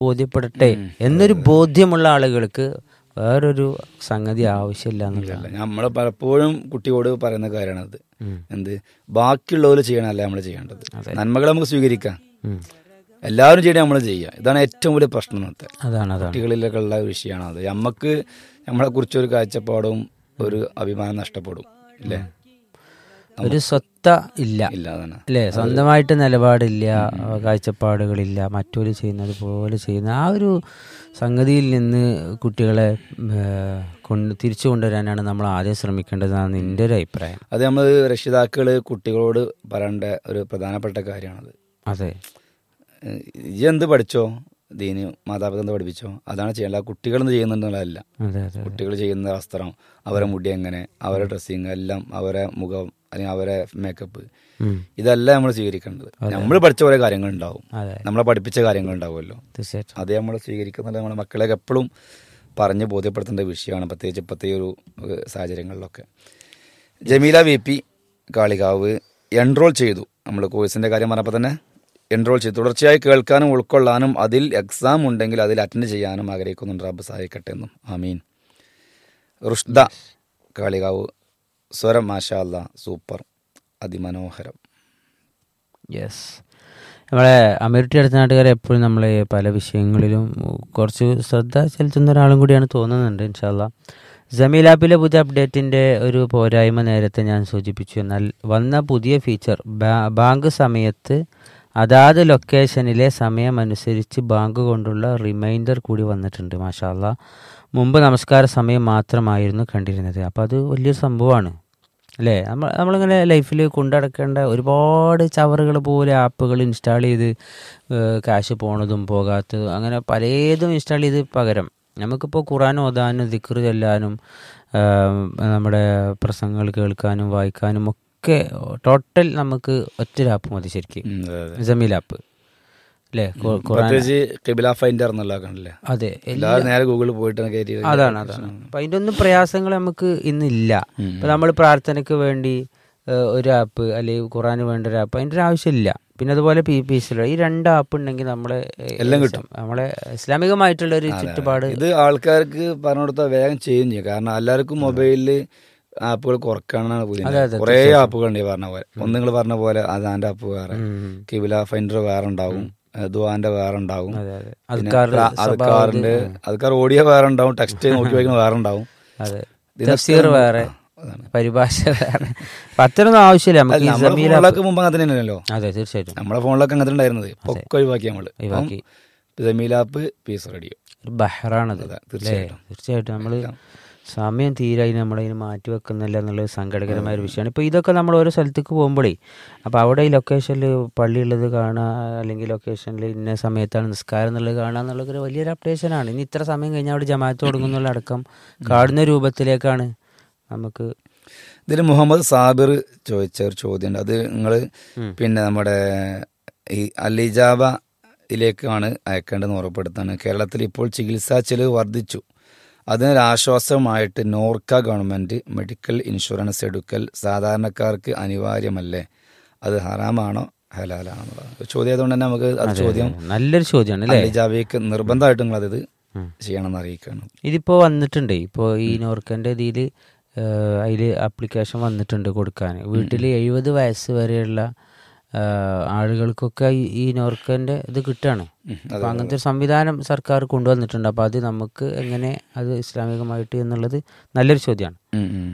ബോധ്യപ്പെടട്ടെ എന്നൊരു ബോധ്യമുള്ള ആളുകൾക്ക് വേറൊരു സംഗതി ആവശ്യമില്ല എന്നുള്ളതാണ് അല്ല നമ്മൾ പലപ്പോഴും കുട്ടിയോട് പറയുന്ന കാര്യമാണത് എന്ത് ബാക്കിയുള്ളവർ ചെയ്യണമല്ല നമ്മൾ ചെയ്യേണ്ടത് നന്മകൾ നമുക്ക് സ്വീകരിക്കാം ഉം. എല്ലാവരും ചെയ്യണേ നമ്മൾ ചെയ്യുക ഇതാണ് ഏറ്റവും വലിയ പ്രശ്നം ഇന്നത്തെ അതാണ് അതാണ് കുട്ടികളിലൊക്കെ ഉള്ള വിഷയമാണ് അത് നമുക്ക് നമ്മളെ കുറിച്ച് ഒരു കാഴ്ചപ്പാടും ഒരു അഭിമാനം നഷ്ടപ്പെടും ഇല്ലേ ഒരു സ്വത്ത ഇല്ല ഇല്ല അതാണ് അല്ലേ സ്വന്തമായിട്ട് നിലപാടില്ല കാഴ്ചപ്പാടുകളില്ല മറ്റൊരു ചെയ്യുന്നത് പോലെ ചെയ്യുന്ന ആ ഒരു സംഗതിയിൽ നിന്ന് കുട്ടികളെ ഉം, ഏഹ്, കൊണ്ട് തിരിച്ചു കൊണ്ടുവരാനാണ് നമ്മൾ ആദ്യം ശ്രമിക്കേണ്ടതെന്നാണ് എൻ്റെ ഒരു അഭിപ്രായം അത് നമ്മൾ രക്ഷിതാക്കൾ കുട്ടികളോട് പറയേണ്ട ഒരു പ്രധാനപ്പെട്ട കാര്യമാണത് അതെ ഏഹ് ഇജ്ജ് എന്ത് പഠിച്ചോ ദീന് മാതാപിതാക്കൾ എന്ത് പഠിപ്പിച്ചോ അതാണ് ചെയ്യേണ്ടത് കുട്ടികൾ എന്ത് ചെയ്യുന്നുണ്ടെന്നുള്ളതല്ല അതെ അതെ കുട്ടികൾ ചെയ്യുന്ന വസ്ത്രം അവരെ മുടി എങ്ങനെ അവരെ ഡ്രസ്സിങ് എല്ലാം അവരെ മുഖം അല്ലെങ്കിൽ അവരെ മേക്കപ്പ് ഉം. ഇതെല്ലാം നമ്മൾ സ്വീകരിക്കേണ്ടത് നമ്മൾ പഠിച്ച ഓരോ കാര്യങ്ങൾ ഉണ്ടാവും അതെ നമ്മളെ പഠിപ്പിച്ച കാര്യങ്ങൾ ഉണ്ടാവുമല്ലോ തീർച്ചയായിട്ടും അത് നമ്മൾ സ്വീകരിക്കുന്നില്ല നമ്മുടെ മക്കളെ എപ്പോഴും പറഞ്ഞ് ബോധ്യപ്പെടുത്തേണ്ട വിഷയമാണ് പ്രത്യേകിച്ച് ഇപ്പോഴത്തെ ഈ ഒരു ഏഹ്, സാഹചര്യങ്ങളിലൊക്കെ Jameela V P Kalikavu enroll ചെയ്തു നമ്മൾ കോഴ്സിൻ്റെ കാര്യം പറഞ്ഞപ്പോൾ തന്നെ എൻറോൾ ചെയ്തു തുടർച്ചയായി കേൾക്കാനും ഉൾക്കൊള്ളാനും അതിൽ എക്സാം ഉണ്ടെങ്കിൽ അതിൽ അറ്റൻഡ് ചെയ്യാനും ആഗ്രഹിക്കുന്നുണ്ട് റബ്ബ് സഹായിക്കട്ടെ എന്നും ആമീൻ റുഷ്ദ കാളികാവ് സ്വരം മാഷാ അല്ലാ സൂപ്പർ അതിമനോഹരം യെസ് നമ്മളെ അമീർട്ടി അടുത്ത നാട്ടുകാരെ എപ്പോഴും നമ്മൾ പല വിഷയങ്ങളിലും കുറച്ച് ശ്രദ്ധ ചെലുത്തുന്ന ഒരാളും കൂടിയാണ് തോന്നുന്നുണ്ട് ഇൻഷാല്ല ജമീൽ ആപ്പിലെ പുതിയ അപ്ഡേറ്റിൻ്റെ ഒരു പോരായ്മ നേരത്തെ ഞാൻ സൂചിപ്പിച്ചു എന്നാൽ വന്ന പുതിയ ഫീച്ചർ ബാ- ബാങ്ക് സമയത്ത് അതാത് ലൊക്കേഷനിലെ സമയമനുസരിച്ച് ബാങ്ക് കൊണ്ടുള്ള റിമൈൻഡർ കൂടി വന്നിട്ടുണ്ട് മാഷാല്ല മുമ്പ് നമസ്കാര സമയം മാത്രമായിരുന്നു കണ്ടിരുന്നത് അപ്പോൾ അത് വലിയൊരു സംഭവമാണ് അല്ലേ നമ്മൾ നമ്മളിങ്ങനെ ലൈഫിൽ കൊണ്ടടക്കേണ്ട ഒരുപാട് ചവറുകൾ പോലെ ആപ്പുകൾ ഇൻസ്റ്റാൾ ചെയ്ത് ക്യാഷ് പോണതും പോകാത്തതും അങ്ങനെ പലതും ഇൻസ്റ്റാൾ ചെയ്ത് പകരം നമുക്കിപ്പോൾ ഖുറാൻ ഓതാനും ദിക്ർ ചെല്ലാനും ആ, നമ്മുടെ പ്രസംഗങ്ങൾ കേൾക്കാനും വായിക്കാനും ഒക്കെ ടോട്ടൽ നമുക്ക് ഒറ്റൊരു ആപ്പ് മതി ശരിക്കും ഉം, അതെ, അതെ. ജമീൽ ആപ്പ് അല്ലേ ഖു- ഖുറാൻ പ്രത്യേകിച്ച് കിബില ഫൈൻഡർ എന്നുള്ള കണ്ടല്ലേ അതെ എല്ലാവരും നേരെ ഗൂഗിളിൽ പോയിട്ട് കയറ്റി അതാണ് അതാണ് അപ്പൊ അതിന്റെ ഒന്നും പ്രയാസങ്ങൾ നമുക്ക് ഇന്നില്ല ഉം. ഇപ്പൊ നമ്മൾ പ്രാർത്ഥനയ്ക്ക് വേണ്ടി ഏഹ്, ഒരു ആപ്പ് അല്ലെങ്കിൽ ഖുറാന് വേണ്ട ഒരു ആപ്പ് അതിന്റെ ഒരു ആവശ്യമില്ല പിന്നെ അതുപോലെ പി പി എസ് ഈ രണ്ട് ആപ്പ് ഉണ്ടെങ്കിൽ നമ്മളെ ഏഹ്, എല്ലാം കിട്ടും. നമ്മളെ ഇസ്ലാമികമായിട്ടുള്ള ഒരു ചുറ്റുപാട് ഇത് ആൾക്കാർക്ക് പറഞ്ഞു കൊടുത്താൽ വേഗം ചെയ്യും ചെയ്യും കാരണം എല്ലാവർക്കും മൊബൈലില് ആപ്പുകൾ കുറക്കാനാണ് പുതിയ കുറേ ആപ്പുകൾ ഉണ്ട് ഈ പറഞ്ഞ പോലെ ഒന്ന് നിങ്ങൾ പറഞ്ഞ പോലെ അതാന്റെ ആപ്പ് വേറെ ഉം. കിബില ഫൈൻഡർ വേറെ ഉണ്ടാവും ദുവാന്റെ വേറെ ഉണ്ടാവും അതെ അതെ പിന്നെ അദ്കാർ പ്ര- അദ്കാറിന്റെ അദ്കാർ ഓഡിയോ വേറെ ഉണ്ടാവും ടെക്സ്റ്റ് നോക്കി വായിക്കുന്ന വേറെ ഉണ്ടാവും അതെ ഇതിനൊക്കെ തഫ്സീർ വേറെ അതാണ്. പരിഭാഷ വേറെ അപ്പൊ അത്രയൊന്നും ആവശ്യമില്ല നമുക്ക് ഈ നമ്മുടെ ജമീൽ ഫോണിലൊക്കെ മുമ്പ് അങ്ങനെ തന്നെയല്ലോ അതെ തീർച്ചയായിട്ടും നമ്മളെ ഫോണിലൊക്കെ അങ്ങനെ ഉണ്ടായിരുന്നത് ഇപ്പൊ ഒക്കെ ഒഴിവാക്കി നമ്മള് ഒഴിവാക്കി. ജമീൽ ആപ്പ് പീസ് റേഡിയോ ഒരു ബഹറാണത് അതെ, അല്ലേ തീർച്ചയായിട്ടും. തീർച്ചയായിട്ടും നമ്മൾ സമയം തീരായി നമ്മളതിന് മാറ്റി വെക്കുന്നില്ല എന്നുള്ളത് സങ്കടകരമായ ഒരു വിഷയമാണ് ഇപ്പോൾ ഇതൊക്കെ നമ്മൾ ഓരോ സ്ഥലത്തേക്ക് പോകുമ്പോഴേ അപ്പോൾ അവിടെ ഈ ലൊക്കേഷനിൽ പള്ളിയുള്ളത് കാണുക അല്ലെങ്കിൽ ലൊക്കേഷനിൽ ഇന്ന സമയത്താണ് നിസ്കാരം എന്നുള്ളത് കാണുക എന്നുള്ളത് ഒരു വലിയൊരു അപ്ഡേഷനാണ് ഇനി ഇത്ര സമയം കഴിഞ്ഞാൽ അവിടെ ജമാഅത്ത് തുടങ്ങുന്നുള്ള അടക്കം കാണുന്ന രൂപത്തിലേക്കാണ് നമുക്ക് ഇതിൽ മുഹമ്മദ് സാബിർ ചോദിച്ച ഒരു ചോദ്യമുണ്ട് അത് നിങ്ങൾ പിന്നെ നമ്മുടെ ഈ അലിജാബയിലേക്കാണ് അയക്കേണ്ടതെന്ന് ഉറപ്പെടുത്താണ് കേരളത്തിൽ ഇപ്പോൾ ചികിത്സാ ചെലവ് വർദ്ധിച്ചു അതിനൊരു ആശ്വാസമായിട്ട് നോർക്ക ഗവൺമെന്റ് മെഡിക്കൽ ഇൻഷുറൻസ് എടുക്കൽ സാധാരണക്കാർക്ക് അനിവാര്യമല്ലേ അത് ഹറാമാണോ ഹലാലാണോ എന്നുള്ളതാണ് ഒരു ചോദ്യം ആയതുകൊണ്ട് തന്നെ നമുക്ക് അത് ചോദ്യം നല്ലൊരു ചോദ്യമാണ് അല്ലേ അലിജാബയ്ക്ക് നിർബന്ധമായിട്ടും നിങ്ങൾ അത് ചെയ്യണമെന്ന് അറിയിക്കുകയാണ് ഇതിപ്പോൾ വന്നിട്ടുണ്ട് ഇപ്പോൾ ഈ നോർക്കൻ്റെ ഇതിൽ അതിൽ ആപ്ലിക്കേഷൻ വന്നിട്ടുണ്ട് കൊടുക്കാൻ വീട്ടിൽ എഴുപത് വയസ്സ് വരെയുള്ള ആ, ആളുകൾക്കൊക്കെ ഈ- ഈ നോർക്കൻ്റെ ഇത് കിട്ടുകയാണ് അപ്പോൾ അങ്ങനത്തെ ഒരു സംവിധാനം സർക്കാർ കൊണ്ടുവന്നിട്ടുണ്ട് അപ്പോൾ അത് നമുക്ക് എങ്ങനെ അത് ഇസ്ലാമികമായിട്ട് എന്നുള്ളത് നല്ലൊരു ചോദ്യമാണ് ഉം, ഉം.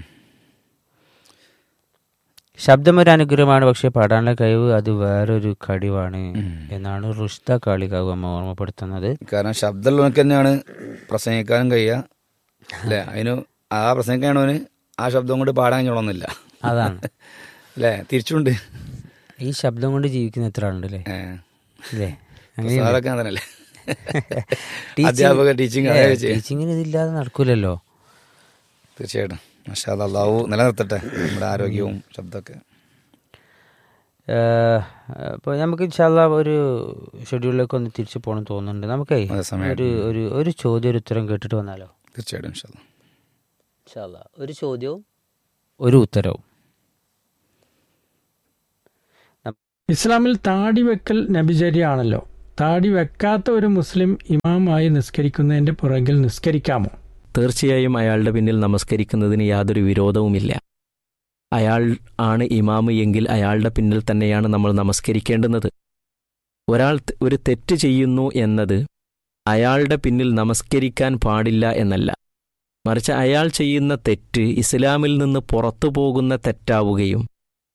ശബ്ദം ഒരു അനുഗ്രഹമാണ് പക്ഷേ പാടാനുള്ള കഴിവ് അത് വേറൊരു കഴിവാണ് എന്നാണ് റുഷ്ത കാളികാവ് അമ്മ ഓർമ്മപ്പെടുത്തുന്നത് കാരണം ശബ്ദമുള്ളവനക്ക് തന്നെയാണ് പ്രസംഗിക്കാനും കഴിയുക അല്ലേ അതിന് ആ പ്രസംഗിക്കാണവന് ആ ശബ്ദം കൊണ്ട് പാടാൻ കഴിഞ്ഞോളന്നില്ല അതാണ് അല്ലേ തിരിച്ചുണ്ട് ഈ ശബ്ദം കൊണ്ട് ജീവിക്കുന്ന എത്ര ആളുണ്ട് അല്ലേ ഏ. അല്ലേ സാറൊക്കെ അങ്ങനല്ലേ ടീച്ചിങ്- അധ്യാപക ടീച്ചിങ് ഏ, അതെ ചെയ്യും. ടീച്ചിങ്ങിന് ഇതില്ലാതെ നടക്കൂലല്ലോ തീർച്ചയായിട്ടും മഷാ അള്ളാഹു നിലനിർത്തട്ടെ നമ്മുടെ ആരോഗ്യവും ശബ്ദമൊക്കെ അപ്പോൾ നമുക്ക് ഇൻഷാല്ല ഒരു ഷെഡ്യൂളിലേക്ക് ഒന്ന് തിരിച്ചു പോകണം തോന്നുന്നുണ്ട് നമുക്കേ അതെ, സമയം. ഒരു ഒരു ഒരു ചോദ്യം ഒരു ഉത്തരം കേട്ടിട്ട് വന്നാലോ തീർച്ചയായിട്ടും ഇൻഷാ അല്ലാ. ഇൻഷാല്ല ഒരു ചോദ്യവും ഒരു ഉത്തരവും ഇസ്ലാമിൽ താടി വെക്കൽ നബിചര്യാണല്ലോ താടി വെക്കാത്ത ഒരു മുസ്ലിം ഇമാമായി നിസ്കരിക്കുന്നതിന്റെ പുറകിൽ നിസ്കരിക്കാമോ തീർച്ചയായും അയാളുടെ പിന്നിൽ നമസ്കരിക്കുന്നതിന് യാതൊരു വിരോധവുമില്ല അയാൾ ആണ് ഇമാമ് എങ്കിൽ അയാളുടെ പിന്നിൽ തന്നെയാണ് നമ്മൾ നമസ്കരിക്കേണ്ടുന്നത് ഒരാൾ ത- ഒരു തെറ്റ് ചെയ്യുന്നു എന്നത് അയാളുടെ പിന്നിൽ നമസ്കരിക്കാൻ പാടില്ല എന്നല്ല മറിച്ച് അയാൾ ചെയ്യുന്ന തെറ്റ് ഇസ്ലാമിൽ നിന്ന് പുറത്തു പോകുന്ന തെറ്റാവുകയും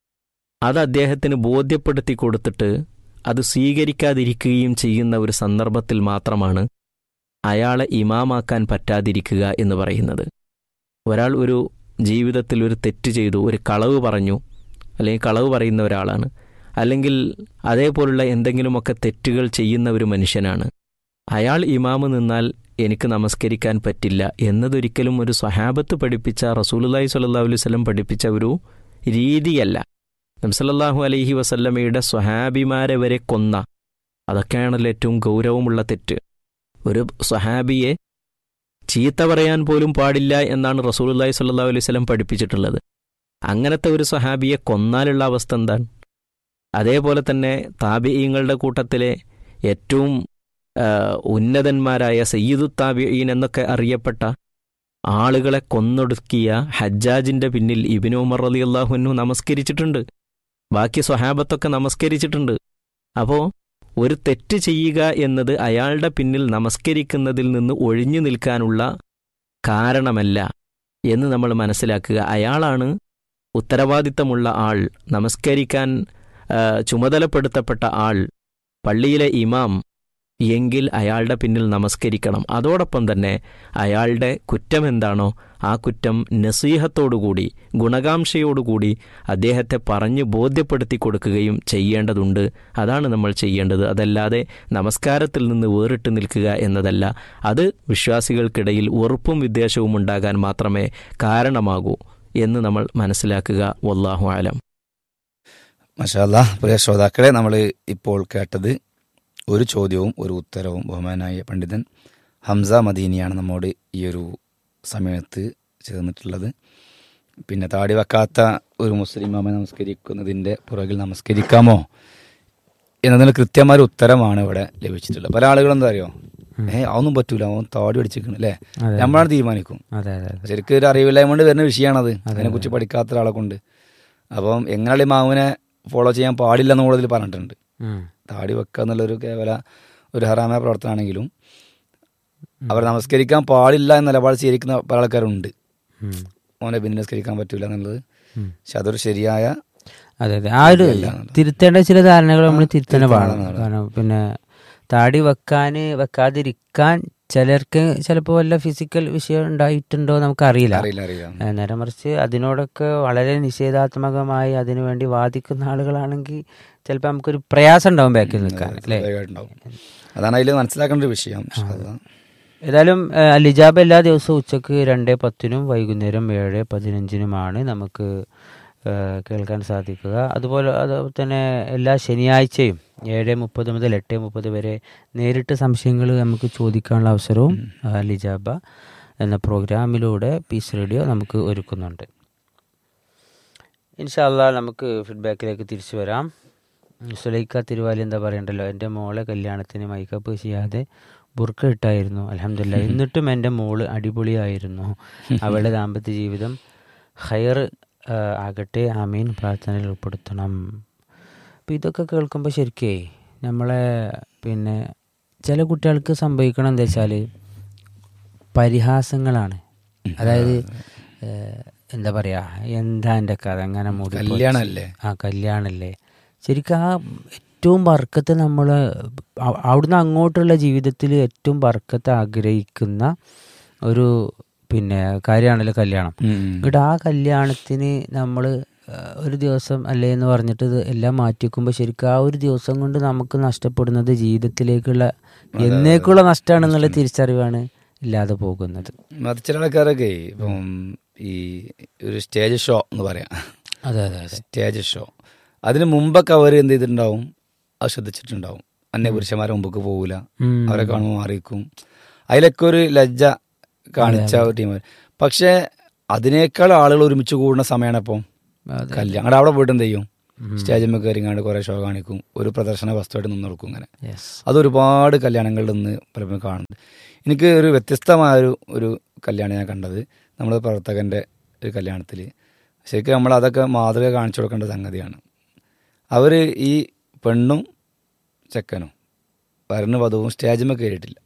അത് അദ്ദേഹത്തിന് ബോധ്യപ്പെടുത്തി കൊടുത്തിട്ട് അത് സ്വീകരിക്കാതിരിക്കുകയും ചെയ്യുന്ന ഒരു സന്ദർഭത്തിൽ മാത്രമാണ് അയാളെ ഇമാമാക്കാൻ പറ്റാതിരിക്കുക എന്ന് പറയുന്നത് ഒരാൾ ഒരു ജീവിതത്തിൽ ഒരു തെറ്റ് ചെയ്തു ഒരു കളവ് പറഞ്ഞു അല്ലെങ്കിൽ കളവ് പറയുന്ന ഒരാളാണ് അല്ലെങ്കിൽ അതേപോലുള്ള എന്തെങ്കിലുമൊക്കെ തെറ്റുകൾ ചെയ്യുന്ന ഒരു മനുഷ്യനാണ് അയാൾ ഇമാമ് നിന്നാൽ എനിക്ക് നമസ്കരിക്കാൻ പറ്റില്ല എന്നതൊരിക്കലും ഒരു സ്വഹാബത്ത് പഠിപ്പിച്ച റസൂലുല്ലാഹി സ്വല്ലല്ലാഹു അലൈഹി വസല്ലം പഠിപ്പിച്ച ഒരു രീതിയല്ല നബ്സല്ലാഹു അലൈഹി വസല്ലമയുടെ സ്വഹാബിമാരെ വരെ കൊന്ന അതൊക്കെയാണല്ലോ ഏറ്റവും ഗൗരവമുള്ള തെറ്റ് ഒരു സ്വഹാബിയെ ചീത്ത പറയാൻ പോലും പാടില്ല എന്നാണ് റസൂലുല്ലാഹി സ്വല്ലല്ലാഹു അലൈഹി വസല്ലം പഠിപ്പിച്ചിട്ടുള്ളത് അങ്ങനത്തെ ഒരു സ്വഹാബിയെ കൊന്നാലുള്ള അവസ്ഥ എന്താണ് അതേപോലെ തന്നെ താബിഈങ്ങളുടെ കൂട്ടത്തിലെ ഏറ്റവും ആ, ഉന്നതന്മാരായ സയ്യിദു താബിഈൻ എന്നൊക്കെ അറിയപ്പെട്ട ആളുകളെ കൊന്നൊടുക്കിയ ഹജ്ജാജിന്റെ പിന്നിൽ ഇബിനു ഉമർ അലി അള്ളാഹുനു നമസ്കരിച്ചിട്ടുണ്ട് ബാക്കി സ്വഹാബത്തൊക്കെ നമസ്കരിച്ചിട്ടുണ്ട് അപ്പോൾ ഒരു തെറ്റ് ചെയ്യുക എന്നത് അയാളുടെ പിന്നിൽ നമസ്കരിക്കുന്നതിൽ നിന്ന് ഒഴിഞ്ഞു നിൽക്കാനുള്ള കാരണമല്ല എന്ന് നമ്മൾ മനസ്സിലാക്കുക അയാളാണ് ഉത്തരവാദിത്തമുള്ള ആൾ നമസ്കരിക്കാൻ ആ, ചുമതലപ്പെടുത്തപ്പെട്ട ആൾ പള്ളിയിലെ ഇമാം എങ്കിൽ അയാളുടെ പിന്നിൽ നമസ്കരിക്കണം അതോടൊപ്പം തന്നെ അയാളുടെ കുറ്റം എന്താണോ ആ കുറ്റം നസീഹത്തോടുകൂടി ഗുണകാംക്ഷയോടുകൂടി അദ്ദേഹത്തെ പറഞ്ഞ് ബോധ്യപ്പെടുത്തി കൊടുക്കുകയും ചെയ്യേണ്ടതുണ്ട് അതാണ് നമ്മൾ ചെയ്യേണ്ടത് അതല്ലാതെ നമസ്കാരത്തിൽ നിന്ന് വേറിട്ട് നിൽക്കുക എന്നതല്ല അത് വിശ്വാസികൾക്കിടയിൽ ഉറപ്പും വിദ്വേഷവും ഉണ്ടാകാൻ മാത്രമേ കാരണമാകൂ എന്ന് നമ്മൾ മനസ്സിലാക്കുക വല്ലാഹു ആലം മഷാല്ല പ്രിയ ശ്രോതാക്കളെ നമ്മൾ ഇപ്പോൾ കേട്ടത് ഒരു ചോദ്യവും ഒരു ഉത്തരവും ബഹുമാനായ പണ്ഡിതൻ ഹംസ മദീനിയാണ് നമ്മോട് ഈ ഒരു സമയത്ത് ചേർന്നിട്ടുള്ളത് പിന്നെ താടി വെക്കാത്ത ഒരു മുസ്ലിം മാമ നമസ്കരിക്കുന്നതിൻ്റെ പുറകിൽ നമസ്കരിക്കാമോ എന്നതിന് കൃത്യമായ ഒരു ഉത്തരമാണ് ഇവിടെ ലഭിച്ചിട്ടുള്ളത് പല ആളുകളും എന്താ അറിയോ ഏ അതൊന്നും പറ്റൂല അവൻ താടി അടിച്ചിരിക്കണം അല്ലേ അതെ. നമ്മളാണ് തീരുമാനിക്കും അതെ അതെ അതെ ശരിക്കും ഒരു അറിവില്ലായ്മ കൊണ്ട് വരുന്ന വിഷയമാണത് അതിനെക്കുറിച്ച് പഠിക്കാത്ത ഒരാളെ കൊണ്ട് അപ്പം എങ്ങനെ മാവിനെ ഫോളോ ചെയ്യാൻ പാടില്ല എന്ന് കൂടുതൽ പറഞ്ഞിട്ടുണ്ട് ഉം. താടി വെക്കുക എന്നുള്ളൊരു കേവല ഒരു ഹറാമായ പ്രവർത്തനമാണെങ്കിലും അവർ നമസ്കരിക്കാൻ പാടില്ല എന്ന നിലപാട് സ്വീകരിക്കുന്ന പല ആൾക്കാരുണ്ട് ഉം. ഓനെ പിന്നെ നമസ്കരിക്കാൻ പറ്റൂല എന്നുള്ളത് ഉം. പക്ഷെ അതൊരു ശരിയായ അതെ അതെ ആ ഒരു അല്ല എന്നുള്ളത്. തിരുത്തേണ്ട ചില ധാരണകൾ നമ്മൾ തിരുത്തന്നെ തിരുത്തണം വേണം എന്നുള്ളത്. കാരണം പിന്നെ താടി വെക്കാന് വെക്കാതിരിക്കാൻ ചിലർക്ക് ചിലപ്പോൾ വല്ല ഫിസിക്കൽ വിഷയം ഉണ്ടായിട്ടുണ്ടോ നമുക്കറിയില്ല അറിയില്ല അറിയില്ല ഏ, നേരെ മറിച്ച് അതിനോടൊക്കെ വളരെ നിഷേധാത്മകമായി അതിനുവേണ്ടി വാദിക്കുന്ന ആളുകളാണെങ്കിൽ ചിലപ്പോൾ നമുക്കൊരു പ്രയാസം ഉണ്ടാവും ബാക്കിൽ നിൽക്കാൻ അല്ലേ സ്വാഭാവികമായിട്ടുണ്ടാവും. അതാണ് അതിൽ മനസ്സിലാക്കേണ്ട ഒരു വിഷയം ഇൻഷാ അല്ലാ. ഏതായാലും ഏ, ലിജാബ് എല്ലാ ദിവസവും ഉച്ചക്ക് രണ്ട് പത്തിനും വൈകുന്നേരം ഏഴ് പതിനഞ്ചിനുമാണ് നമുക്ക് ഏ, കേൾക്കാൻ സാധിക്കുക അതുപോലെ അതുപോലെ തന്നെ എല്ലാ ശനിയാഴ്ചയും ഏഴ് മുപ്പത് മുതൽ എട്ട് മുപ്പത് വരെ നേരിട്ട് സംശയങ്ങൾ നമുക്ക് ചോദിക്കാനുള്ള അവസരവും ആ, ലിജാബ എന്ന പ്രോഗ്രാമിലൂടെ പീസ് റേഡിയോ നമുക്ക് ഒരുക്കുന്നുണ്ട് ഇൻഷാല്ല നമുക്ക് ഫീഡ്ബാക്കിലേക്ക് തിരിച്ചു വരാം സുലൈക്ക തിരുവാലി എന്താ പറയണ്ടല്ലോ എൻ്റെ മോളെ കല്യാണത്തിന് മൈക്കപ്പ് ചെയ്യാതെ ബുർക്ക ഇട്ടായിരുന്നു അലഹമില്ല എന്നിട്ടും എൻ്റെ മോള് അടിപൊളിയായിരുന്നു അവളുടെ ദാമ്പത്യ ജീവിതം ഹയർ ആകട്ടെ ആമീൻ പ്രാർത്ഥനയിൽ ഉൾപ്പെടുത്തണം അപ്പം ഇതൊക്കെ കേൾക്കുമ്പോൾ ശരിക്കേ നമ്മളെ പിന്നെ ചില കുട്ടികൾക്ക് സംഭവിക്കണം എന്താ വെച്ചാൽ പരിഹാസങ്ങളാണ് അതായത് ഏഹ്, എന്താ പറയാ എന്താ എൻ്റെ കഥ അങ്ങനെ മൂടി പൊളിച്ച്. കല്യാണമല്ലേ? ആ കല്യാണല്ലേ ശരിക്കും ആ ഏറ്റവും ബർക്കത്ത് നമ്മൾ അവിടുന്ന് അങ്ങോട്ടുള്ള ജീവിതത്തിൽ ഏറ്റവും ബർക്കത്ത് ആഗ്രഹിക്കുന്ന ഒരു പിന്നെ കാര്യമാണല്ലോ കല്യാണം ഉം. എന്നിട്ട് ആ കല്യാണത്തിന് നമ്മൾ ഒരു ദിവസം അല്ലേ എന്ന് പറഞ്ഞിട്ട് ഇത് എല്ലാം മാറ്റി വെക്കുമ്പോൾ ശരിക്കും ആ ഒരു ദിവസം കൊണ്ട് നമുക്ക് നഷ്ടപ്പെടുന്നത് ജീവിതത്തിലേക്കുള്ള എന്നേക്കുള്ള നഷ്ടമാണെന്നുള്ള തിരിച്ചറിവാണ് ഇല്ലാതെ പോകുന്നത് അത് ചില ആൾക്കാരൊക്കെ ഇപ്പം ഈ ഒരു സ്റ്റേജ് ഷോ എന്ന് പറയാം അതെ അതെ അതെ സ്റ്റേജ് ഷോ അതിന് മുമ്പൊക്കെ അവർ എന്ത് ചെയ്തിട്ടുണ്ടാവും അത് ശ്രദ്ധിച്ചിട്ടുണ്ടാവും അന്യ പുരുഷന്മാരെ മുമ്പൊക്കെ പോകൂല ഉം. അവരെ കാണുമ്പോൾ മാറിയിരിക്കും അതിലൊക്കെ ഒരു ലജ്ജ കാണിച്ച ഒരു ടീം പക്ഷെ അതിനേക്കാൾ ആളുകൾ ഒരുമിച്ച് കൂടുന്ന സമയമാണ് ഇപ്പം അതെ. കല്യാണം അവിടെ പോയിട്ട് എന്ത് ചെയ്യും സ്റ്റേജിൽ കയറിങ്ങാണ്ട് കുറേ ഷോ കാണിക്കും ഒരു പ്രദർശന വസ്തുവായിട്ട് നിന്ന് കൊടുക്കും ഇങ്ങനെ യെസ് അതൊരുപാട് കല്യാണങ്ങളിൽ നിന്ന് പലപ്പോഴും കാണുന്നുണ്ട് എനിക്ക് ഒരു വ്യത്യസ്തമായ ഒരു ഒരു കല്യാണം ഞാൻ കണ്ടത് നമ്മുടെ പ്രവർത്തകൻ്റെ ഒരു കല്യാണത്തിൽ ശരിക്കും നമ്മൾ അതൊക്കെ മാതൃക കാണിച്ചു കൊടുക്കേണ്ട സംഗതിയാണ് അവർ ഈ പെണ്ണും ചെക്കനും വരന് വധുവും സ്റ്റേജിന്മേൽ കയറിയിട്ടില്ല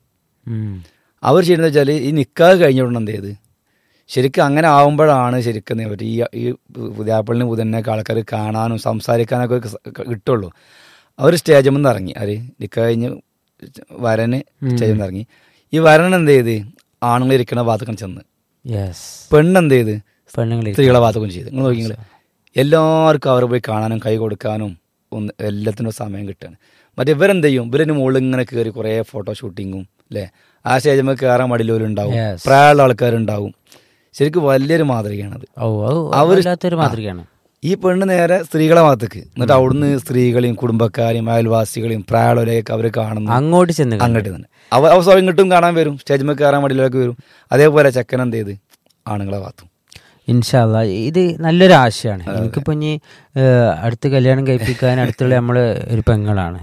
അവർ ചെയ്യുന്നത് വെച്ചാൽ ഈ നിക്കാഹ് കഴിഞ്ഞുകൊണ്ട് എന്ത് ചെയ്ത് ശരിക്കും അങ്ങനെ ആവുമ്പോഴാണ് ശരിക്കും എന്താ പറ്റുക ഈ ഈ പുതിയാപ്പിളിന് പുതനൊക്കെ ആൾക്കാർ കാണാനും സംസാരിക്കാനൊക്കെ ഒരു സ- കിട്ടുള്ളൂ അവർ സ്റ്റേജിൽ നിന്ന് ഇറങ്ങി അവർ നിക്കാഹ് കഴിഞ്ഞ് വരന് സ്റ്റേജിൽ നിന്ന് ഇറങ്ങി ഈ വരൻ എന്ത് ചെയ്ത് ആണുങ്ങൾ ഇരിക്കണ ഭാഗത്തേക്കാണ് ചെന്ന് യെസ് പെണ്ണ് എന്ത് ചെയ്ത് പെണ്ണുങ്ങളിൽ സ്ത്രീകളെ ഭാഗത്തേക്കും ചെയ്ത് നിങ്ങൾ നോക്കിങ്ങൾ എല്ലാവർക്കും അവർ പോയി കാണാനും കൈ കൊടുക്കാനും ഒന്ന് എല്ലാത്തിനും സമയം കിട്ടുകയാണ് മറ്റേ ഇവരെന്ത് ചെയ്യും ഇവരിന് മുകളിൽ ഇങ്ങനെ കയറി കുറേ ഫോട്ടോ ഷൂട്ടിങ്ങും അല്ലേ ആ സ്റ്റേജിൽ കയറാൻ മടിയിലോരുണ്ടാവും Yes. പ്രായമുള്ള ആൾക്കാരുണ്ടാവും ശരിക്കും വലിയൊരു മാതൃകയാണത് ഓ അത് അവര് വല്ലാത്തൊരു മാതൃകയാണ് ഈ പെണ്ണ് നേരെ സ്ത്രീകളെ ഭാഗത്തേക്ക് എന്നിട്ട് അവിടുന്ന് സ്ത്രീകളെയും കുടുംബക്കാരെയും അയൽവാസികളെയും പ്രായമുള്ളവരെയൊക്കെ അവർ കാണുന്നു അങ്ങോട്ട് ചെന്ന് കണ്ടു. അങ്ങോട്ട് തന്നെ അവ അവ സ്വയം ഇങ്ങോട്ടും കാണാൻ വരും സ്റ്റേജിൽ കയറാൻ മടിയിലേക്ക് വരും അതേപോലെ ചെക്കൻ എന്ത് ചെയ്ത് ആണുങ്ങളെ ഭാഗത്തും ഇൻഷാല്ല ഇത് നല്ലൊരു ആശയമാണ് എനിക്കിപ്പോ ഇനി ഏഹ്, അടുത്ത് കല്യാണം കഴിപ്പിക്കാൻ അടുത്തുള്ള നമ്മള് ഒരു പെങ്ങളാണ്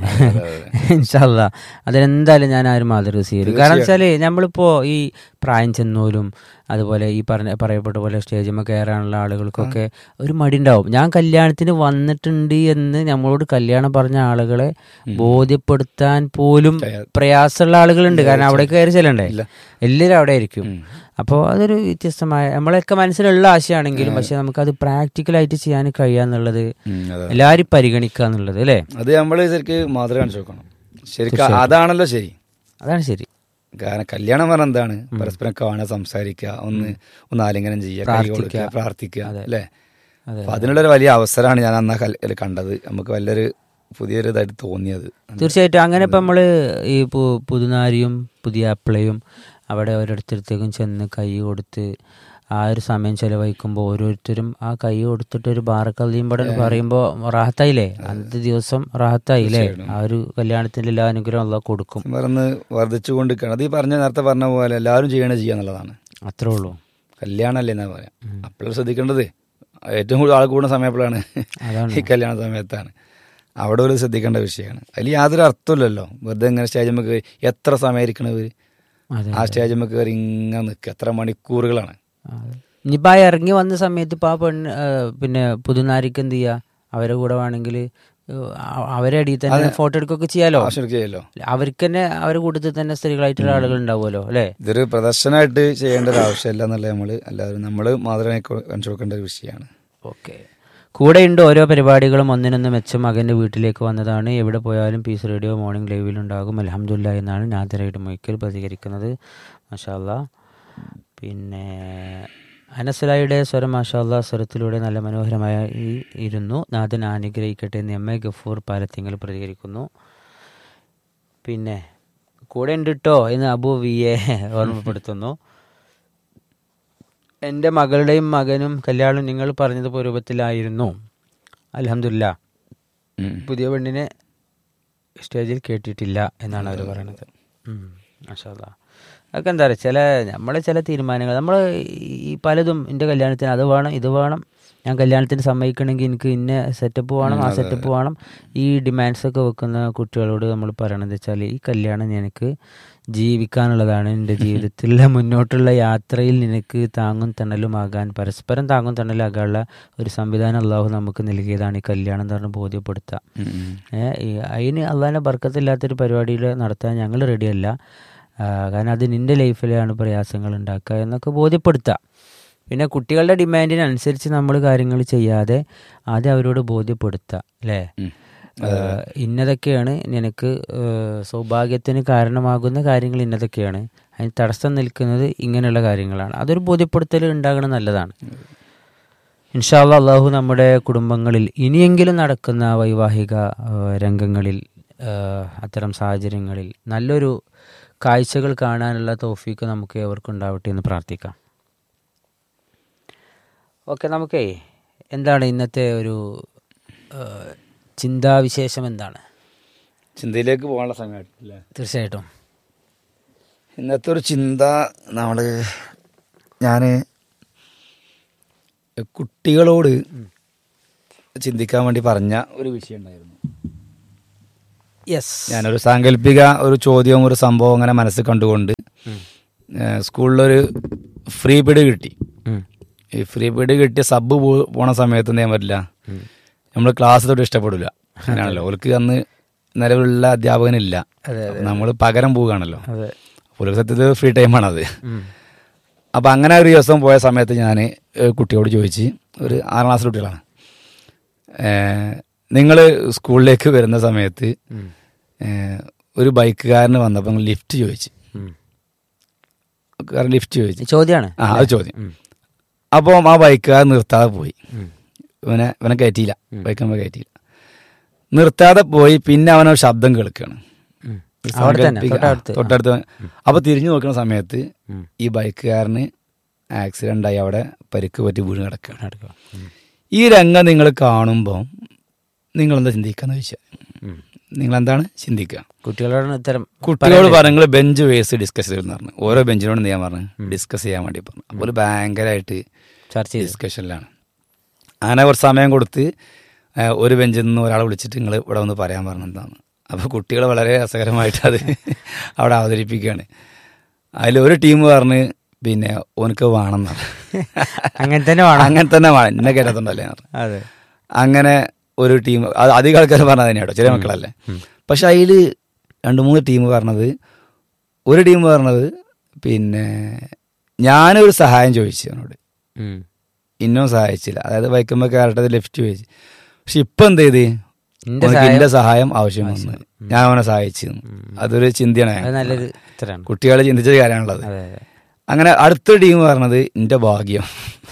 ഇൻഷാല്ല അതിനെന്തായാലും ഞാൻ ആ ഒരു മാതൃക സ്വീകരിക്കും കാരണം വെച്ചാല് നമ്മളിപ്പോ ഈ പ്രായം ചെന്നോലും അതുപോലെ ഈ പറഞ്ഞ പറയപ്പെട്ട പോലെ സ്റ്റേജിൽ കയറാനുള്ള ആളുകൾക്കൊക്കെ ഒരു മടി ഉണ്ടാവും ഞാൻ കല്യാണത്തിന് വന്നിട്ടുണ്ട് എന്ന് നമ്മളോട് കല്യാണം പറഞ്ഞ ആളുകളെ ബോധ്യപ്പെടുത്താൻ പോലും പ്രയാസമുള്ള ആളുകളുണ്ട് കാരണം അവിടെ കയറി ചെല്ലണ്ടേ എല്ലാവരും അവിടെ ആയിരിക്കും അപ്പോൾ അതൊരു വ്യത്യസ്തമായ നമ്മളൊക്കെ മനസ്സിലുള്ള ആശയമാണെങ്കിലും പക്ഷെ നമുക്കത് പ്രാക്ടിക്കലായിട്ട് ചെയ്യാൻ കഴിയാന്നുള്ളത് എല്ലാവരും പരിഗണിക്കുക എന്നുള്ളത് അല്ലേ അത് നമ്മൾ ശരിക്ക് മാതൃക കാണിച്ചു നോക്കണം ശരിക്കും അതാണല്ലോ ശരി അതാണ് ശരി കാരണം കല്യാണം പറഞ്ഞാൽ എന്താണ് പരസ്പരം കാണുക സംസാരിക്കുക ഒന്ന് ഒന്ന് ആലിംഗനം ചെയ്യുക കൈ കൊടുക്കുക പ്രാർത്ഥിക്കുക അല്ലേ അതെ. അപ്പൊ അതിനുള്ളൊരു വലിയ അവസരമാണ് ഞാൻ അന്ന് ആ കൽ- കണ്ടത് നമുക്ക് വലിയൊരു പുതിയൊരു ഇതായിട്ട് തോന്നിയത് തീർച്ചയായിട്ടും അങ്ങനെ ഇപ്പം നമ്മൾ ഈ പു- പുതുനാരിയും പുതിയ അപ്പിളയും അവിടെ ഓരോരുത്തരത്തേക്കും ചെന്ന് കൈ കൊടുത്ത് ആ ഒരു സമയം ചെലവഴിക്കുമ്പോൾ ഓരോരുത്തരും ആ കൈ കൊടുത്തിട്ട് ഒരു ബാറക്കല്ലിയുമ്പോൾ പറയുമ്പോൾ റാഹത്തായില്ലേ അന്നത്തെ ദിവസം റാഹത്തായില്ലേ ആ ഒരു കല്യാണത്തിന്റെ എല്ലാ അനുഗ്രഹം അല്ല കൊടുക്കും മറന്ന് വർദ്ധിച്ചു കൊണ്ടിരിക്കുകയാണ് അത് ഈ പറഞ്ഞ നേരത്തെ പറഞ്ഞ പോലെ എല്ലാവരും ചെയ്യണ ചെയ്യുക എന്നുള്ളതാണ് അത്രേ ഉള്ളൂ കല്യാണമല്ലേ എന്നാ പറയാം അപ്പോഴും ശ്രദ്ധിക്കേണ്ടത് ഏറ്റവും കൂടുതൽ ആൾ കൂടുന്ന സമയം എപ്പോഴാണ് അതാണ്. ഈ കല്യാണ സമയത്താണ് അവിടെ ഒരു ശ്രദ്ധിക്കേണ്ട വിഷയമാണ് അതിൽ യാതൊരു അർത്ഥമില്ലല്ലോ വെറുതെ ഇങ്ങനെ സ്റ്റേജിൽ കയറി എത്ര സമയം ഇരിക്കണവർ അതെ ആ സ്റ്റേജിൽ കയറി ഇങ്ങനെ നിൽക്കുക എത്ര മണിക്കൂറുകളാണ് ഇനിയിപ്പോൾ ആ ഇറങ്ങി വന്ന സമയത്ത് ഇപ്പോൾ ആ പെണ്ണ് ആ, പിന്നെ പുതുനാരിക്ക് എന്ത് ചെയ്യുക അവരെ കൂടെ വേണമെങ്കിൽ അവരെ അടിയിൽ തന്നെ ഫോട്ടോ എടുക്കുകയൊക്കെ ചെയ്യാലോ ആവശ്യം ചെയ്യല്ലോ അവർക്ക് തന്നെ അവരെ കൂട്ടത്തിൽ തന്നെ സ്ത്രീകളായിട്ടുള്ള ആളുകൾ ഉണ്ടാവുമല്ലോ അല്ലേ ഇതൊരു പ്രദർശനമായിട്ട് ചെയ്യേണ്ട ഒരു ആവശ്യമില്ല എന്നുള്ളത് നമ്മൾ എല്ലാവരും നമ്മൾ മാതൃക കാണിച്ചു കൊടുക്കേണ്ട ഒരു വിഷയമാണ് ഓക്കെ കൂടെയുണ്ട് ഓരോ പരിപാടികളും ഒന്നിനൊന്ന് മെച്ചം മകൻ്റെ വീട്ടിലേക്ക് വന്നതാണ് എവിടെ പോയാലും പീസ് റേഡിയോ മോർണിംഗ് ലൈവിലുണ്ടാകും അലഹമുല്ല എന്നാണ് നാദരായിട്ട് മൊയ്ക്കൽ പ്രതികരിക്കുന്നത് മാഷാല്ല പിന്നെ അനസലായുടെ സ്വരം മാഷാല്ല സ്വരത്തിലൂടെ നല്ല മനോഹരമായ ഈ ഇരുന്നു നാഥൻ അനുഗ്രഹിക്കട്ടെ എന്ന് എം എ ഗഫൂർ പാലത്തിങ്കൽ പ്രതികരിക്കുന്നു പിന്നെ കൂടെ ഉണ്ട് കേട്ടോ എന്ന് അബു വി എ ഓർമ്മപ്പെടുത്തുന്നു എൻ്റെ മകളുടെയും മകനും കല്യാണം നിങ്ങൾ പറഞ്ഞതുപോലെ രൂപത്തിലായിരുന്നു അലഹമില്ല പുതിയ പെണ്ണിനെ സ്റ്റേജിൽ കേട്ടിട്ടില്ല എന്നാണ് അവർ പറയുന്നത് മാഷാല്ല അതൊക്കെ എന്താ പറയുക ചില നമ്മളെ ചില തീരുമാനങ്ങൾ നമ്മൾ ഈ പലതും എൻ്റെ കല്യാണത്തിന് അത് വേണം ഇത് വേണം ഞാൻ കല്യാണത്തിന് സമ്മതിക്കണമെങ്കിൽ എനിക്ക് ഇന്ന സെറ്റപ്പ് വേണം ആ സെറ്റപ്പ് വേണം ഈ ഡിമാൻഡ്സ് ഒക്കെ വെക്കുന്ന കുട്ടികളോട് നമ്മൾ പറയണത് വെച്ചാൽ ഈ കല്യാണം നിനക്ക് ജീവിക്കാനുള്ളതാണ് എൻ്റെ ജീവിതത്തിലെ മുന്നോട്ടുള്ള യാത്രയിൽ നിനക്ക് താങ്ങും തണലുമാകാൻ പരസ്പരം താങ്ങും തണലാകാനുള്ള ഒരു സംവിധാനം അള്ളാഹു നമുക്ക് നൽകിയതാണ് ഈ കല്യാണം എന്ന് പറഞ്ഞ് ബോധ്യപ്പെടുത്തുക ഏഹ് ഈ അതിന് അള്ളാഹിൻ്റെ ബർക്കത്തില്ലാത്തൊരു പരിപാടിയിൽ നടത്താൻ ഞങ്ങൾ റെഡിയല്ല ആ, കാരണം അത് നിൻ്റെ ലൈഫിലാണ് പ്രയാസങ്ങൾ ഉണ്ടാക്കുക എന്നൊക്കെ ബോധ്യപ്പെടുത്തുക പിന്നെ കുട്ടികളുടെ ഡിമാൻഡിനനുസരിച്ച് നമ്മൾ കാര്യങ്ങൾ ചെയ്യാതെ ആദ്യം അവരോട് ബോധ്യപ്പെടുത്തുക അല്ലേ ഏഹ് ഇന്നതൊക്കെയാണ് നിനക്ക് ഏഹ് സൗഭാഗ്യത്തിന് കാരണമാകുന്ന കാര്യങ്ങൾ ഇന്നതൊക്കെയാണ് അതിന് തടസ്സം നിൽക്കുന്നത് ഇങ്ങനെയുള്ള കാര്യങ്ങളാണ് അതൊരു ബോധ്യപ്പെടുത്തൽ ഉണ്ടാകണം നല്ലതാണ് ഇൻഷാല്ല അള്ളാഹു നമ്മുടെ കുടുംബങ്ങളിൽ ഇനിയെങ്കിലും നടക്കുന്ന വൈവാഹിക ഏഹ് രംഗങ്ങളിൽ ഏഹ് അത്തരം സാഹചര്യങ്ങളിൽ നല്ലൊരു കാഴ്ചകൾ കാണാനുള്ള തോഫീക്ക് നമുക്ക് ഏവർക്കും ഉണ്ടാവട്ടെ എന്ന് പ്രാർത്ഥിക്കാം ഓക്കെ നമുക്കേ എന്താണ് ഇന്നത്തെ ഒരു ഏഹ് ചിന്താവിശേഷം എന്താണ് ചിന്തയിലേക്ക് പോകാനുള്ള സമയമായിട്ടില്ലേ തീർച്ചയായിട്ടും ഇന്നത്തെ ഒരു ചിന്ത നമ്മൾ ഞാൻ കുട്ടികളോട് ചിന്തിക്കാൻ വേണ്ടി പറഞ്ഞ ഒരു വിഷയം ഉണ്ടായിരുന്നു യെസ് ഞാനൊരു സാങ്കല്പിക ഒരു ചോദ്യവും ഒരു സംഭവം അങ്ങനെ മനസ്സിൽ കണ്ടുകൊണ്ട് ഏഹ് സ്കൂളിലൊരു ഫ്രീ പീരീഡ് കിട്ടി ഈ ഫ്രീ പീരീഡ് കിട്ടിയ സബ് പോണ സമയത്ത് എന്ത് ചെയ്യാൻ പറ്റില്ല നമ്മൾ ക്ലാസ് തൊട്ട് ഇഷ്ടപ്പെടില്ല അങ്ങനെയാണല്ലോ ഓർക്ക് അന്ന് നിലവിലുള്ള അധ്യാപകനില്ല അതെ, നമ്മൾ പകരം പോവുകയാണല്ലോ അതെ ഒരു സത്യത്തിൽ ഫ്രീ ടൈമാണത് അപ്പം അങ്ങനെ ഒരു ദിവസം പോയ സമയത്ത് ഞാൻ കുട്ടിയോട് ചോദിച്ച് ഒരു ആറാം ക്ലാസ് കുട്ടികളാണ് നിങ്ങൾ സ്കൂളിലേക്ക് വരുന്ന സമയത്ത് ഏഹ്, ഒരു ബൈക്കുകാരന് വന്നപ്പോൾ ലിഫ്റ്റ് ചോദിച്ചു കാരണം ലിഫ്റ്റ് ചോദിച്ചു ചോദ്യമാണ് ആ അത് ചോദ്യം അപ്പോൾ ആ ബൈക്കുകാരൻ നിർത്താതെ പോയി ഇവനെ ഇവനെ കയറ്റിയില്ല ബൈക്ക് കയറ്റിയില്ല നിർത്താതെ പോയി പിന്നെ അവനൊരു ശബ്ദം കേൾക്കുകയാണ് ഒരു അവിടെ തന്നെ, സാങ്കല്പിക- തൊട്ടടുത്ത്. ആ, തൊട്ടടുത്ത് അപ്പൊ തിരിഞ്ഞു നോക്കുന്ന സമയത്ത് ഈ ബൈക്കുകാരന് ആക്സിഡന്റ് ആയി അവിടെ പരിക്ക് പറ്റി വീണ് കിടക്കുകയാണ് ഈ രംഗം നിങ്ങൾ കാണുമ്പോൾ നിങ്ങൾ എന്താ ചിന്തിക്കാന്ന് ചോദിച്ചാൽ നിങ്ങൾ എന്താണ് ചിന്തിക്കുക കുട്ടികളോട് ഇത്തരം കുട്ടികളോട് പറഞ്ഞു നിങ്ങൾ ബെഞ്ച് വേസ് ഡിസ്കസ് ചെയ്യുമെന്ന് പറഞ്ഞു ഓരോ ബെഞ്ചിനോട് ഞാൻ പറഞ്ഞു ഡിസ്കസ് ചെയ്യാൻ വേണ്ടി പറഞ്ഞു അപ്പോൾ ഭയങ്കരമായിട്ട് ചർച്ച ചെയ്തു ഡിസ്കഷനിലാണ് അങ്ങനെ കുറച്ച് സമയം കൊടുത്ത് ആ, ഒരു ബെഞ്ചിൽ നിന്ന് ഒരാളെ വിളിച്ചിട്ട് നിങ്ങൾ ഇവിടെ വന്ന് പറയാൻ പറഞ്ഞു എന്താണ് അപ്പോൾ കുട്ടികൾ വളരെ രസകരമായിട്ട് അത് അവിടെ അവതരിപ്പിക്കുകയാണ് അതിൽ ഒരു ടീം പറഞ്ഞ് പിന്നെ ഓനക്ക് വേണമെന്നാണ് അങ്ങനെ തന്നെ വേണം അങ്ങനെ തന്നെ വേണം എന്നെ കേട്ടതുണ്ടല്ലേ എന്ന് പറഞ്ഞു. അതെ അങ്ങനെ ഒരു ടീം അത് അധികം ആൾക്കാർ പറഞ്ഞത് തന്നെയാട്ടോ ചെറിയ മക്കളല്ലേ പക്ഷെ അതിൽ രണ്ട് മൂന്ന് ടീം പറഞ്ഞത് ഒരു ടീം പറഞ്ഞത് പിന്നെ ഞാനൊരു സഹായം ചോദിച്ചു അവനോട് ഉം. ഇന്നും സഹായിച്ചില്ല അതായത് ബൈക്കുമ്പോൾ കയറട്ടത് ലെഫ്റ്റ് ചോദിച്ചു പക്ഷെ ഇപ്പൊ എന്ത് ചെയ്ത് ഇന്റെ അവനക്ക് സഹായം- എന്റെ സഹായം ആവശ്യം വന്നു ഞാൻ അവനെ സഹായിച്ചു അതൊരു ചിന്തയാണ് അത് നല്ലൊരു ഇത്തരാണ് കുട്ടികളെ ചിന്തിച്ച കാര്യമാണുള്ളത് അതെ അതെ അങ്ങനെ അടുത്ത ടീം പറഞ്ഞത് എന്റെ ഭാഗ്യം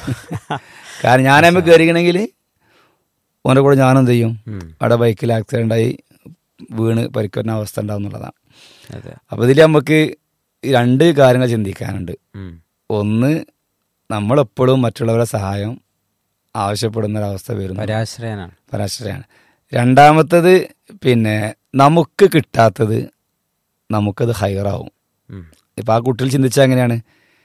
കാരണം ഞാൻ അമ്മ കയറിക്കണമെങ്കിൽ ഓൻ്റെ കൂടെ ഞാനെന്ത് ചെയ്യും ഉം. അവിടെ ബൈക്കിൽ ആക്സിഡന്റ് ആയി വീണ് പരിക്കുന്ന അവസ്ഥ ഉണ്ടാവും എന്നുള്ളതാണ് അതെ അപ്പോൾ ഇതിൽ നമുക്ക് ഈ രണ്ട് കാര്യങ്ങൾ ചിന്തിക്കാനുണ്ട് ഉം. ഒന്ന് നമ്മളെപ്പോഴും മറ്റുള്ളവരുടെ സഹായം ആവശ്യപ്പെടുന്ന ഒരവസ്ഥ വരുന്നു പരാശ്രയനാണ് പരാശ്രയാണ് രണ്ടാമത്തത് പിന്നെ നമുക്ക് കിട്ടാത്തത് നമുക്കത് ഹയറാവും ഉം. ഇപ്പം ആ കുട്ടികൾ ചിന്തിച്ചാൽ എങ്ങനെയാണ്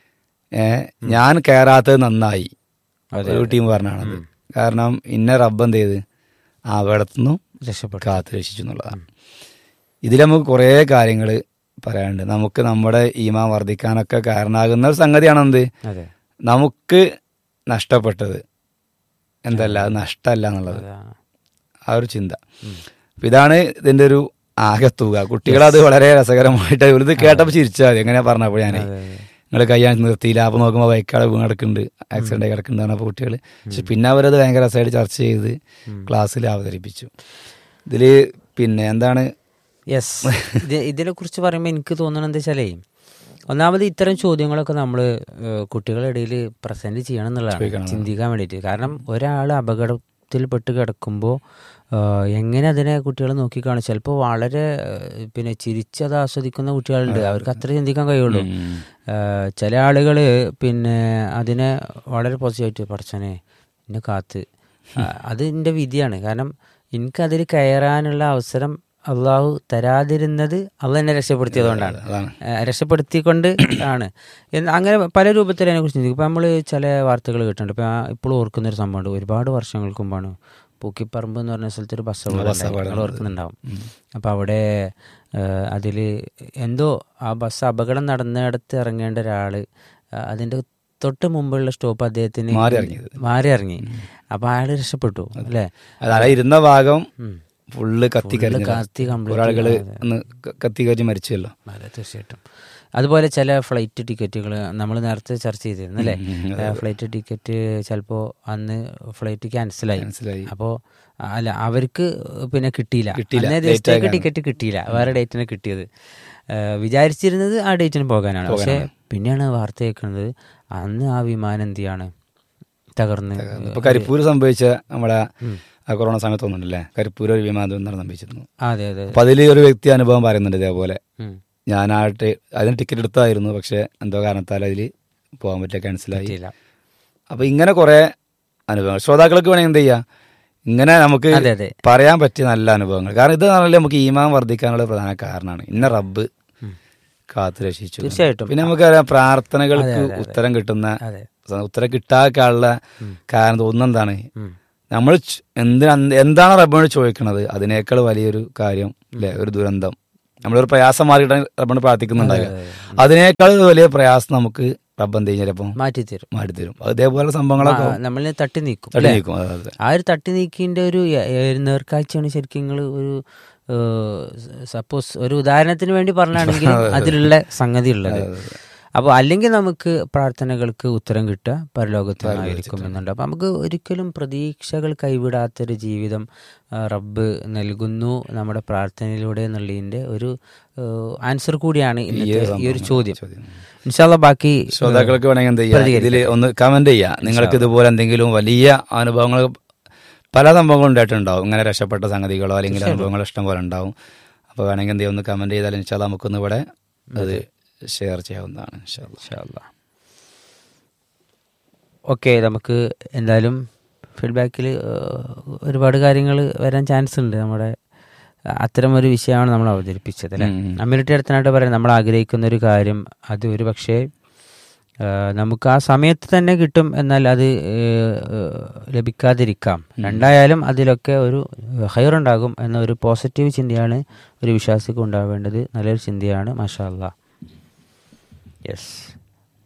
ഏ ഞാൻ കയറാത്തത് നന്നായി അതെ, ഒരു ടീം പറഞ്ഞാണത് കാരണം ഇന്ന റബ്ബ് എന്ത് ചെയ്ത് അവിടത്തുനിന്നും രക്ഷപ്പെട്ടു കാത്തു രക്ഷിച്ചു എന്നുള്ളതാണ് ഇതിൽ നമുക്ക് കുറേ കാര്യങ്ങൾ പറയാനുണ്ട് നമുക്ക് നമ്മുടെ ഈമാൻ വർദ്ധിക്കാനൊക്കെ കാരണമാകുന്ന ഒരു സംഗതിയാണെന്ത് അതെ നമുക്ക് നഷ്ടപ്പെട്ടത് എന്തല്ല അത് നഷ്ടമല്ല എന്നുള്ളത് അതാണ്. ആ ഒരു ചിന്ത അപ്പൊ ഇതാണ് ഇതിന്റെ ഒരു ആകെത്തുക കുട്ടികളത് വളരെ രസകരമായിട്ട് ഇത് കേട്ടപ്പോൾ ചിരിച്ചാൽ മതി എങ്ങനെയാ പറഞ്ഞപ്പോൾ ഞാൻ അതെ, അതെ. നിങ്ങൾ കയ്യാൻ നിർത്തിയില്ല അപ്പോൾ നോക്കുമ്പോൾ ബൈക്കാളെ വീണ് കിടക്കുന്നുണ്ട് ആക്സിഡന്റ് ആയി കിടക്കുന്നുണ്ട് അപ്പോൾ കുട്ടികൾ പക്ഷെ പിന്നെ അവരത് ഭയങ്കര രസമായിട്ട് ചർച്ച ചെയ്ത് ക്ലാസ്സിൽ അവതരിപ്പിച്ചു ഇതിൽ പിന്നെ എന്താണ് യെസ് ഇത് ഇതിനെ കുറിച്ച് പറയുമ്പോൾ എനിക്ക് തോന്നുന്നത് എന്താ വെച്ചാലേ ഒന്നാമത് ഇത്തരം ചോദ്യങ്ങളൊക്കെ നമ്മൾ കുട്ടികളുടെ ഇടയിൽ പ്രസന്റ് ചെയ്യണം എന്നുള്ളതാണ് ചോദിക്കണം. ചിന്തിക്കാൻ വേണ്ടിയിട്ട് കാരണം ഒരാൾ അപകടത്തിൽപ്പെട്ട് കിടക്കുമ്പോൾ എങ്ങനെ അതിനെ കുട്ടികൾ നോക്കിക്കാണും ചിലപ്പോൾ വളരെ ഏഹ്, പിന്നെ ചിരിച്ചത് ആസ്വദിക്കുന്ന കുട്ടികളുണ്ട് അവർക്ക് അത്ര ചിന്തിക്കാൻ കഴിയുള്ളൂ ഉം. ഏഹ്, ചില ആളുകൾ പിന്നെ അതിനെ വളരെ പോസിറ്റീവായിട്ട് പഠിച്ചനെ എന്നെ കാത്ത് ആ, അത് എൻ്റെ വിധിയാണ് കാരണം എനിക്കതിൽ കയറാനുള്ള അവസരം അള്ളാഹു തരാതിരുന്നത് അള്ള എന്നെ രക്ഷപ്പെടുത്തിയതുകൊണ്ടാണ് അതാണ് ഏഹ്, രക്ഷപ്പെടുത്തിക്കൊണ്ട് ആണ് എന്ന് അങ്ങനെ പല രൂപത്തിൽ അതിനെക്കുറിച്ച് ചിന്തിക്കും ഇപ്പം നമ്മൾ ചില വാർത്തകൾ കേട്ടിട്ടുണ്ട് ഇപ്പം ഇപ്പോഴും ഓർക്കുന്നൊരു സംഭവമുണ്ട് ഒരുപാട് വർഷങ്ങൾക്ക് മുമ്പാണ് പൂക്കിപ്പറമ്പ് എന്ന് പറഞ്ഞ സ്ഥലത്ത് ഒരു ബസ് അപകടം ബസ് ഉണ്ടായി. അപകടം നിങ്ങൾ ഓർക്കുന്നുണ്ടാവും അപ്പം അവിടെ അതിൽ എന്തോ ആ ബസ് അപകടം നടന്നിടത്ത് ഇറങ്ങേണ്ട ഒരാൾ അതിൻ്റെ തൊട്ട് മുമ്പുള്ള സ്റ്റോപ്പ് അദ്ദേഹത്തിന് മാറി ഇറങ്ങിയത്. മാറി ഇറങ്ങി അപ്പം അയാൾ രക്ഷപ്പെട്ടു അല്ലേ അതായത് ഇരുന്ന ഭാഗം ഉം. ഫുള്ള് കത്തി Full കരിഞ്ഞു കത്തി complete ഒരാളുകള് അതെ. ഒന്ന് ക- കത്തി കരിഞ്ഞ് മരിച്ചല്ലോ അതെ തീർച്ചയായിട്ടും അതുപോലെ ചില ഫ്ലൈറ്റ് ടിക്കറ്റുകൾ നമ്മൾ നേരത്തെ ചർച്ച ചെയ്തിരുന്നു അല്ലേ ഉം, ഉം, അതെ, ഫ്ലൈറ്റ് ടിക്കറ്റ് ചിലപ്പോൾ അന്ന് ഫ്ലൈറ്റ് ക്യാൻസലായി മനസ്സിലായി അപ്പോൾ അല്ല അവർക്ക് പിന്നെ കിട്ടിയില്ല കിട്ടിയില്ല. അന്നേ Late ദിവസത്തേക്ക് ആയി ടിക്കറ്റ് കിട്ടിയില്ല വേറെ ഡേറ്റിന് കിട്ടിയത് ഏഹ് വിചാരിച്ചിരുന്നത് ആ ഡേറ്റിന് പോകാനാണ് പക്ഷേ പിന്നെയാണ് വാർത്ത കേൾക്കുന്നത് അന്ന് ആ വിമാനം എന്ത് ചെയ്യാണ് തകർന്ന് ഇപ്പൊ കരിപ്പൂര് സംഭവിച്ച നമ്മുടെ ആ കൊറോണ സമയത്ത് ഒന്നുണ്ടല്ലേ കരിപ്പൂർ ഒരു വിമാന ദുരന്തം സംഭവിച്ചിരുന്നു അതെ അതെ അപ്പൊ അതിൽ ഒരു വ്യക്തി അനുഭവം പറയുന്നുണ്ട് ഇതേപോലെ ഉം. ഞാനായിട്ട് അതിന് ടിക്കറ്റ് എടുത്തായിരുന്നു പക്ഷെ എന്തോ കാരണത്താൽ അതിൽ പോകാൻ പറ്റിയ ക്യാൻസലായി പറ്റിയില്ല അപ്പൊ ഇങ്ങനെ കുറെ അനുഭവങ്ങൾ ശ്രോതാക്കൾക്ക് വേണമെങ്കിൽ എന്ത് ചെയ്യാം ഇങ്ങനെ നമുക്ക് അതെ അതെ പറയാൻ പറ്റിയ നല്ല അനുഭവങ്ങൾ കാരണം ഇത് പറഞ്ഞാൽ നമുക്ക് ഈമാൻ വർദ്ധിക്കാനുള്ള പ്രധാന കാരണമാണ് ഇന്ന റബ്ബ് കാത്തു രക്ഷിച്ചു തീർച്ചയായിട്ടും. പിന്നെ നമുക്കറിയാം പ്രാർത്ഥനകൾക്ക് അതെ, അതെ, അതെ. ഉത്തരം കിട്ടുന്ന അതെ ഉത്തരം കിട്ടാക്കാനുള്ള കാരണം തോന്നുന്നതാണ് ഉം. നമ്മൾ ച്- എന്തിനാ എന്താണ് റബ്ബിനോട് ചോദിക്കണത് അതിനേക്കാൾ വലിയൊരു കാര്യം അല്ലെ ഒരു ദുരന്തം നമ്മളൊരു പ്രയാസം മാറിയിട്ട് റബ്ബിനോട് പ്രാർത്ഥിക്കുന്നുണ്ടാകുക അതിനേക്കാൾ വലിയ പ്രയാസം നമുക്ക് റബ്ബ് എന്ത് കഴിഞ്ഞാൽ അപ്പം മാറ്റിത്തരും മാറ്റിത്തരും അതേപോലെ സംഭവങ്ങളൊക്കെ നമ്മളെ തട്ടി നീക്കും തട്ടി അല്ലേ? നീക്കും അതെ, അതെ. ആ ഒരു തട്ടി നീക്കിന്റെ ഒരു യ- ഒരു നേർക്കാഴ്ചയാണ് ശരിക്കും നിങ്ങൾ ഒരു സപ്പോസ് ഒരു ഉദാഹരണത്തിന് വേണ്ടി പറഞ്ഞാണെങ്കിൽ അതിലുള്ള സംഗതി ഉള്ളത് അപ്പോൾ അല്ലെങ്കിൽ നമുക്ക് പ്രാർത്ഥനകൾക്ക് ഉത്തരം കിട്ടുക പരലോകത്തിൽ നിന്നായിരിക്കും എന്നുണ്ട് അപ്പം നമുക്ക് ഒരിക്കലും പ്രതീക്ഷകൾ കൈവിടാത്തൊരു ജീവിതം ആ, റബ്ബ് നൽകുന്നു നമ്മുടെ പ്രാർത്ഥനയിലൂടെ എന്നുള്ളതിൻ്റെ ഒരു ആൻസർ കൂടിയാണ് ഇന്നത്തെ ഈ ഒരു ചോദ്യം ഇൻഷാല്ല ബാക്കി ശ്രോതാക്കൾക്ക് വേണമെങ്കിൽ എന്ത് ചെയ്യാം ഇതിൽ ഒന്ന് കമന്റ് ചെയ്യാം നിങ്ങൾക്ക് ഇതുപോലെ എന്തെങ്കിലും വലിയ അനുഭവങ്ങൾ പല സംഭവങ്ങളും ഉണ്ടായിട്ടുണ്ടാവും ഇങ്ങനെ രക്ഷപ്പെട്ട സംഗതികളോ അല്ലെങ്കിൽ അനുഭവങ്ങളോ ഇഷ്ടം പോലെ ഉണ്ടാവും അപ്പോൾ വേണമെങ്കിൽ എന്ത് ചെയ്യാം ഒന്ന് കമന്റ് ചെയ്താൽ ഇൻഷാല്ല നമുക്കൊന്ന് ഇവിടെ അത് ഷെയർ ചെയ്യാവുന്നതാണ് ഇൻഷാല്ലാ. ഇൻഷാല്ലാ ഓക്കെ നമുക്ക് എന്തായാലും ഫീഡ്ബാക്കിൽ ഒരുപാട് കാര്യങ്ങൾ വരാൻ ചാൻസ് ഉണ്ട് നമ്മുടെ അത്തരം ഒരു വിഷയമാണ് നമ്മൾ അവതരിപ്പിച്ചത് അല്ലേ ഉം, ഉം. അമ്യൂണിറ്റി അടുത്തനായിട്ട് പറയാം നമ്മൾ ആഗ്രഹിക്കുന്ന ഒരു കാര്യം അത് ഒരു പക്ഷേ ആ, നമുക്ക് ആ സമയത്ത് തന്നെ കിട്ടും എന്നാൽ അത് ഏ, ഏ, ലഭിക്കാതിരിക്കാം രണ്ടായാലും അതിലൊക്കെ ഒരു ഹയറുണ്ടാകും എന്ന ഒരു പോസിറ്റീവ് ചിന്തയാണ് ഒരു വിശ്വാസിക്ക് ഉണ്ടാവേണ്ടത് നല്ലൊരു ചിന്തയാണ് മാഷാ അല്ലാ യെസ്